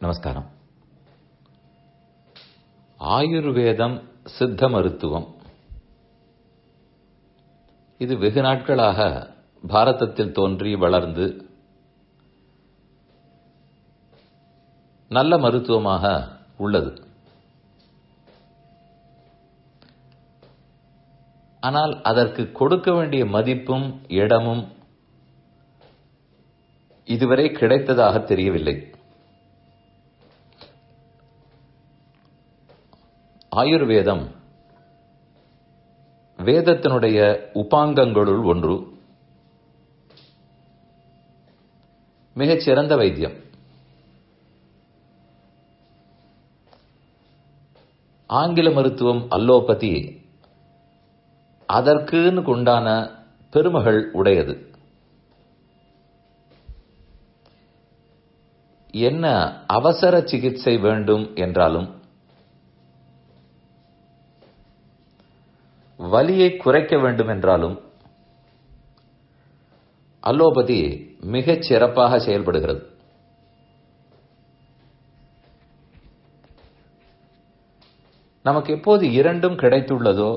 நமஸ்காரம் ஆயுர்வேதம் சித்த மருத்துவம் இது வெகு நாட்களாக பாரதத்தில் தோன்றி வளர்ந்து நல்ல மருத்துவமாக உள்ளது ஆனால் அதற்கு கொடுக்க வேண்டிய மதிப்பும் இடமும் இதுவரை கிடைத்ததாக தெரியவில்லை ஆயுர்வேதம் வேதத்தினுடைய உபாங்கங்களுள் ஒன்று மிகச் சிறந்த வைத்தியம் ஆங்கில மருத்துவம் அல்லோபதி அதற்குன்னு உண்டான பெருமகள் உடையது என்ன அவசர சிகிச்சை வேண்டும் என்றாலும் வலியை குறைக்க வேண்டும் என்றாலும் அல்லோபதி மிகச் சிறப்பாக செயல்படுகிறது நமக்கு எப்போது இரண்டும் கிடைத்துள்ளதோ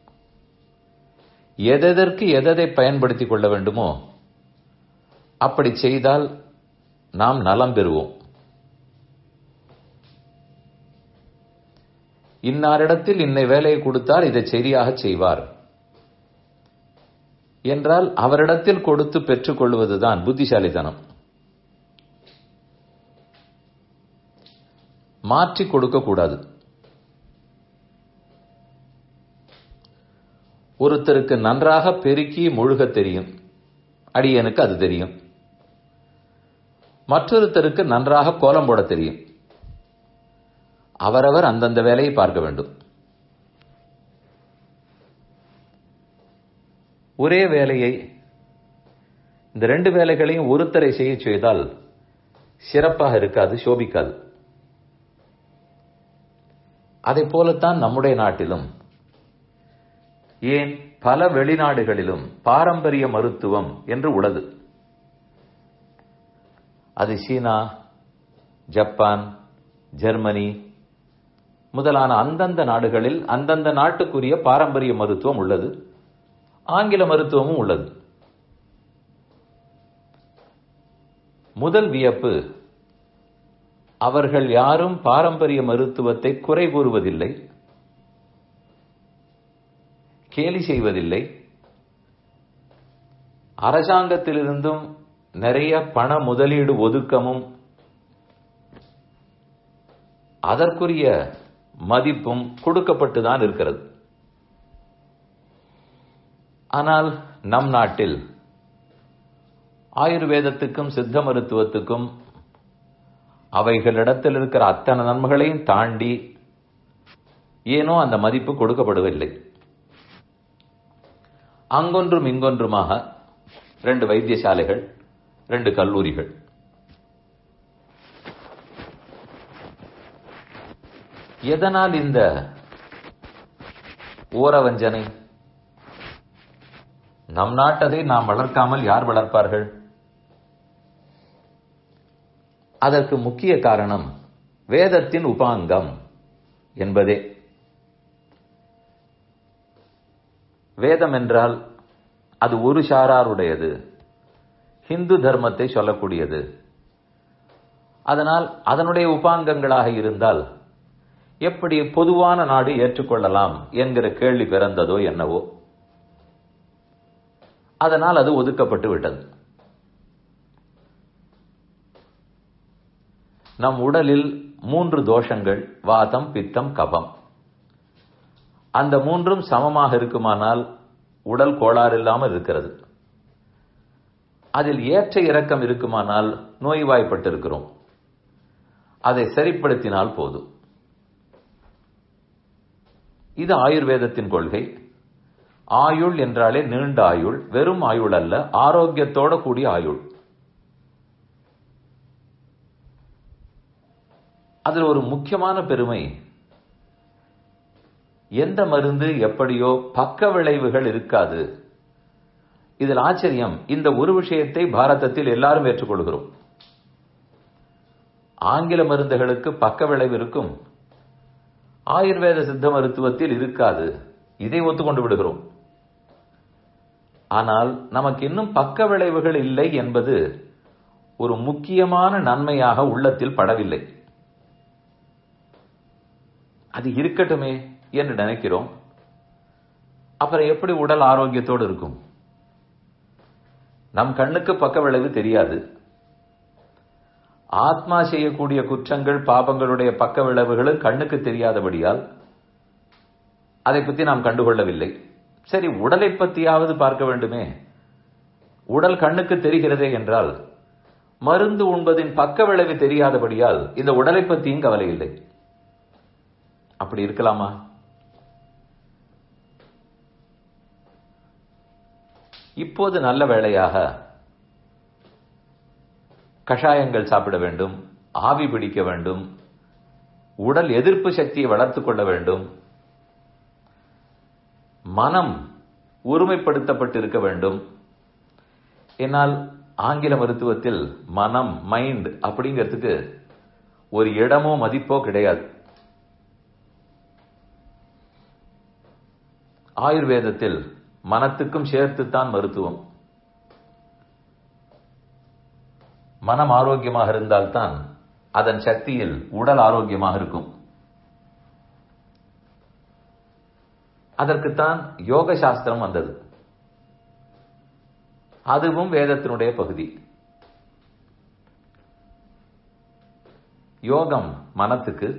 எதெதற்கு எதை பயன்படுத்திக் கொள்ள வேண்டுமோ அப்படி செய்தால் நாம் நலம் பெறுவோம் இன்னாரிடத்தில் இன்னை வேலையை கொடுத்தால் இதை சரியாக செய்வார் என்றால் அவரிடத்தில் கொடுத்து பெற்றுக் கொள்வதுதான் புத்திசாலித்தனம் மாற்றி கொடுக்க கூடாது ஒருத்தருக்கு நன்றாக பெருக்கி முழுக தெரியும் அடியனுக்கு அது தெரியும் மற்றொருத்தருக்கு நன்றாக கோலம் போட தெரியும் அவரவர் அந்தந்த வேலையை பார்க்க வேண்டும் ஒரே வேலையை இந்த ரெண்டு வேலைகளையும் ஒருத்தரை செய்ய செய்தால் சிறப்பாக இருக்காது சோபிக்காது அதை போலத்தான் நம்முடைய நாட்டிலும் ஏன் பல வெளிநாடுகளிலும் பாரம்பரிய மருத்துவம் என்று உள்ளது அது சீனா ஜப்பான் ஜெர்மனி முதலான அந்தந்த நாடுகளில் அந்தந்த நாட்டுக்குரிய பாரம்பரிய மருத்துவம் உள்ளது ஆங்கில மருத்துவமும் உள்ளது முதல் வியப்பு அவர்கள் யாரும் பாரம்பரிய மருத்துவத்தை குறை கூறுவதில்லை கேலி செய்வதில்லை அரசாங்கத்திலிருந்தும் நிறைய பண முதலீடு ஒதுக்கமும் அதற்குரிய மதிப்பும் கொடுக்கப்பட்டுதான் இருக்கிறது ஆனால் நம் நாட்டில் ஆயுர்வேதத்துக்கும் சித்த மருத்துவத்துக்கும் அவைகளிடத்தில் இருக்கிற அத்தனை நன்மைகளையும் தாண்டி ஏனோ அந்த மதிப்பு கொடுக்கப்படுவதில்லை அங்கொன்றும் இங்கொன்றுமாக ரெண்டு வைத்தியசாலைகள் ரெண்டு கல்லூரிகள் எதனால் இந்த ஓரவஞ்சனை நம் நாட்டதை நாம் வளர்க்காமல் யார் வளர்ப்பார்கள் அதற்கு முக்கிய காரணம் வேதத்தின் உபாங்கம் என்பதே வேதம் என்றால் அது ஒரு சாராருடையது ஹிந்து தர்மத்தை சொல்லக்கூடியது அதனால் அதனுடைய உபாங்கங்களாக இருந்தால் எப்படி பொதுவான நாடு ஏற்றுக்கொள்ளலாம் என்கிற கேள்வி பிறந்ததோ என்னவோ அதனால் அது ஒதுக்கப்பட்டு விட்டது நம் உடலில் மூன்று தோஷங்கள் வாதம் பித்தம் கபம் அந்த மூன்றும் சமமாக இருக்குமானால் உடல் கோளாறு இல்லாமல் இருக்கிறது அதில் ஏற்ற இறக்கம் இருக்குமானால் நோய்வாய்ப்பட்டிருக்கிறோம் அதை சரிப்படுத்தினால் போதும் இது ஆயுர்வேதத்தின் கொள்கை ஆயுள் என்றாலே நீண்ட ஆயுள் வெறும் ஆயுள் அல்ல ஆரோக்கியத்தோட கூடிய ஆயுள் அதில் ஒரு முக்கியமான பெருமை எந்த மருந்து எப்படியோ பக்க விளைவுகள் இருக்காது இதில் ஆச்சரியம் இந்த ஒரு விஷயத்தை பாரதத்தில் எல்லாரும் ஏற்றுக்கொள்கிறோம் ஆங்கில மருந்துகளுக்கு பக்க விளைவு இருக்கும் ஆயுர்வேத சித்த மருத்துவத்தில் இருக்காது இதை ஒத்துக்கொண்டு விடுகிறோம் ஆனால் நமக்கு இன்னும் பக்க விளைவுகள் இல்லை என்பது ஒரு முக்கியமான நன்மையாக உள்ளத்தில் படவில்லை அது இருக்கட்டுமே என்று நினைக்கிறோம் அப்புறம் எப்படி உடல் ஆரோக்கியத்தோடு இருக்கும் நம் கண்ணுக்கு பக்க விளைவு தெரியாது ஆத்மா செய்யக்கூடிய குற்றங்கள் பாபங்களுடைய பக்க விளைவுகளும் கண்ணுக்கு தெரியாதபடியால் அதை பற்றி நாம் கண்டுகொள்ளவில்லை சரி உடலை பற்றியாவது பார்க்க வேண்டுமே உடல் கண்ணுக்கு தெரிகிறதே என்றால் மருந்து உண்பதின் பக்க விளைவு தெரியாதபடியால் இந்த உடலை பற்றியும் கவலை இல்லை அப்படி இருக்கலாமா இப்போது நல்ல வேளையாக கஷாயங்கள் சாப்பிட வேண்டும் ஆவி பிடிக்க வேண்டும் உடல் எதிர்ப்பு சக்தியை வளர்த்துக் கொள்ள வேண்டும் மனம் ஒருமைப்படுத்தப்பட்டு இருக்க வேண்டும் என்னால் ஆங்கில மருத்துவத்தில் மனம் மைண்ட் அப்படிங்கிறதுக்கு ஒரு இடமோ மதிப்போ கிடையாது ஆயுர்வேதத்தில் மனத்துக்கும் சேர்த்துத்தான் மருத்துவம் மனம் ஆரோக்கியமாக இருந்தால்தான் அதன் சக்தியில் உடல் ஆரோக்கியமாக இருக்கும் அதற்குத்தான் யோக சாஸ்திரம் வந்தது அதுவும் வேதத்தினுடைய பகுதி யோகம் மனத்துக்கு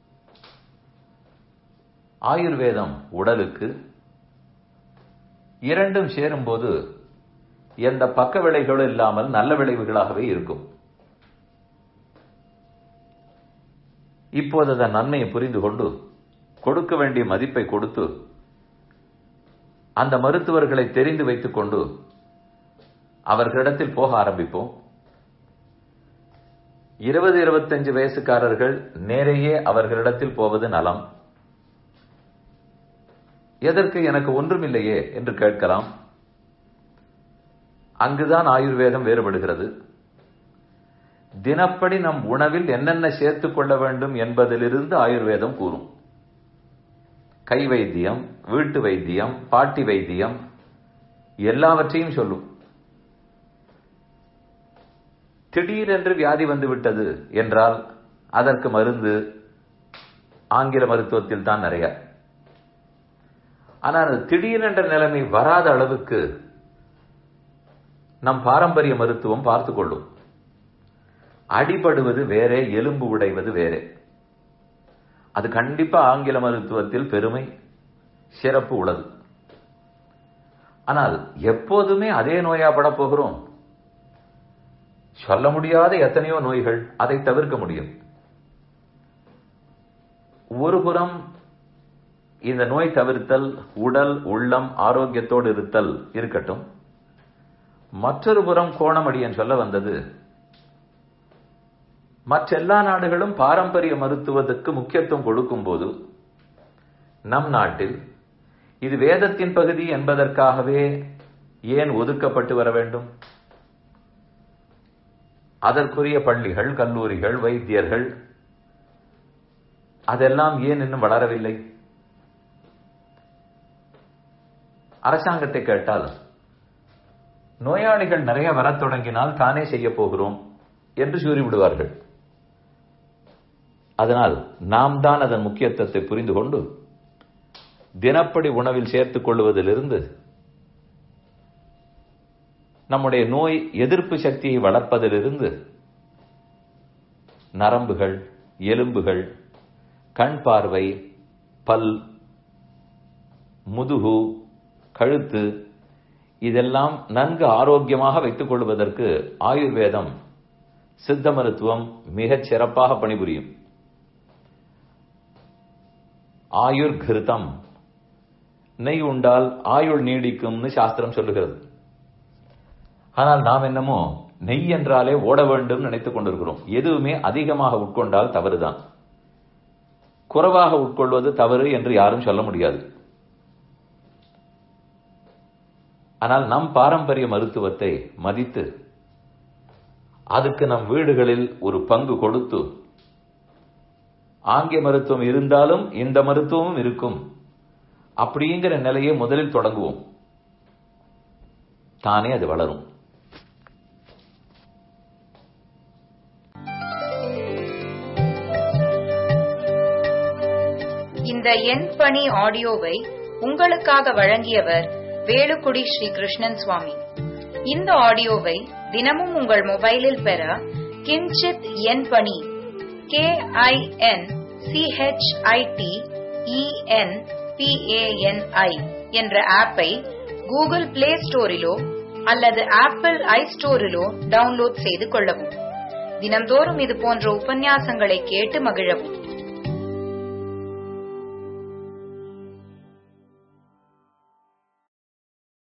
ஆயுர்வேதம் உடலுக்கு இரண்டும் சேரும்போது எந்த பக்க விளைகளும் இல்லாமல் நல்ல விளைவுகளாகவே இருக்கும் இப்போது அதன் நன்மையை புரிந்து கொண்டு கொடுக்க வேண்டிய மதிப்பை கொடுத்து அந்த மருத்துவர்களை தெரிந்து வைத்துக் கொண்டு அவர்களிடத்தில் போக ஆரம்பிப்போம் இருபது இருபத்தஞ்சு வயசுக்காரர்கள் நேரையே அவர்களிடத்தில் போவது நலம் எதற்கு எனக்கு ஒன்றுமில்லையே என்று கேட்கலாம் அங்குதான் ஆயுர்வேதம் வேறுபடுகிறது தினப்படி நம் உணவில் என்னென்ன சேர்த்துக் கொள்ள வேண்டும் என்பதிலிருந்து ஆயுர்வேதம் கூறும் கை வைத்தியம் வீட்டு வைத்தியம் பாட்டி வைத்தியம் எல்லாவற்றையும் சொல்லும் திடீரென்று வியாதி வந்து விட்டது என்றால் அதற்கு மருந்து ஆங்கில மருத்துவத்தில் தான் நிறைய ஆனால் திடீரென்ற நிலைமை வராத அளவுக்கு நம் பாரம்பரிய மருத்துவம் பார்த்து கொள்ளும் அடிபடுவது வேறே எலும்பு உடைவது வேறே அது கண்டிப்பா ஆங்கில மருத்துவத்தில் பெருமை சிறப்பு உள்ளது ஆனால் எப்போதுமே அதே நோயா பட போகிறோம் சொல்ல முடியாத எத்தனையோ நோய்கள் அதை தவிர்க்க முடியும் ஒரு புறம் இந்த நோய் தவிர்த்தல் உடல் உள்ளம் ஆரோக்கியத்தோடு இருத்தல் இருக்கட்டும் மற்றொரு புறம் கோணமடியன் சொல்ல வந்தது மற்றெல்லா நாடுகளும் பாரம்பரிய மருத்துவத்துக்கு முக்கியத்துவம் கொடுக்கும் போது நம் நாட்டில் இது வேதத்தின் பகுதி என்பதற்காகவே ஏன் ஒதுக்கப்பட்டு வர வேண்டும் அதற்குரிய பள்ளிகள் கல்லூரிகள் வைத்தியர்கள் அதெல்லாம் ஏன் இன்னும் வளரவில்லை அரசாங்கத்தை கேட்டால் நோயாளிகள் நிறைய வரத் தொடங்கினால் தானே செய்ய போகிறோம் என்று கூறிவிடுவார்கள் அதனால் நாம் தான் அதன் முக்கியத்துவத்தை புரிந்து கொண்டு தினப்படி உணவில் சேர்த்துக் கொள்வதிலிருந்து நம்முடைய நோய் எதிர்ப்பு சக்தியை வளர்ப்பதிலிருந்து நரம்புகள் எலும்புகள் கண் பார்வை பல் முதுகு கழுத்து இதெல்லாம் நன்கு ஆரோக்கியமாக வைத்துக் கொள்வதற்கு ஆயுர்வேதம் சித்த மருத்துவம் மிகச் சிறப்பாக பணிபுரியும் ஆயுர் கிருதம் நெய் உண்டால் ஆயுள் நீடிக்கும்னு சாஸ்திரம் சொல்லுகிறது ஆனால் நாம் என்னமோ நெய் என்றாலே ஓட வேண்டும் நினைத்துக் கொண்டிருக்கிறோம் எதுவுமே அதிகமாக உட்கொண்டால் தவறுதான் குறைவாக உட்கொள்வது தவறு என்று யாரும் சொல்ல முடியாது ஆனால் நம் பாரம்பரிய மருத்துவத்தை மதித்து அதுக்கு நம் வீடுகளில் ஒரு பங்கு கொடுத்து ஆங்கில மருத்துவம் இருந்தாலும் இந்த மருத்துவமும் இருக்கும் அப்படிங்கிற நிலையை முதலில் தொடங்குவோம் தானே அது வளரும் இந்த எண் பணி ஆடியோவை உங்களுக்காக வழங்கியவர் வேலுக்குடி ஸ்ரீ கிருஷ்ணன் சுவாமி இந்த ஆடியோவை தினமும் உங்கள் மொபைலில் பெற கிஞ்சித் எண் பணி கே ஐ என் சிஹெச்ஐடி இஎன் பிஏஎன்ஐ என்ற ஆப்பை கூகுள் பிளே ஸ்டோரிலோ அல்லது ஆப்பிள் ஐ ஸ்டோரிலோ டவுன்லோட் செய்து கொள்ளவும் தினம்தோறும் இது போன்ற உபன்யாசங்களை கேட்டு மகிழவும்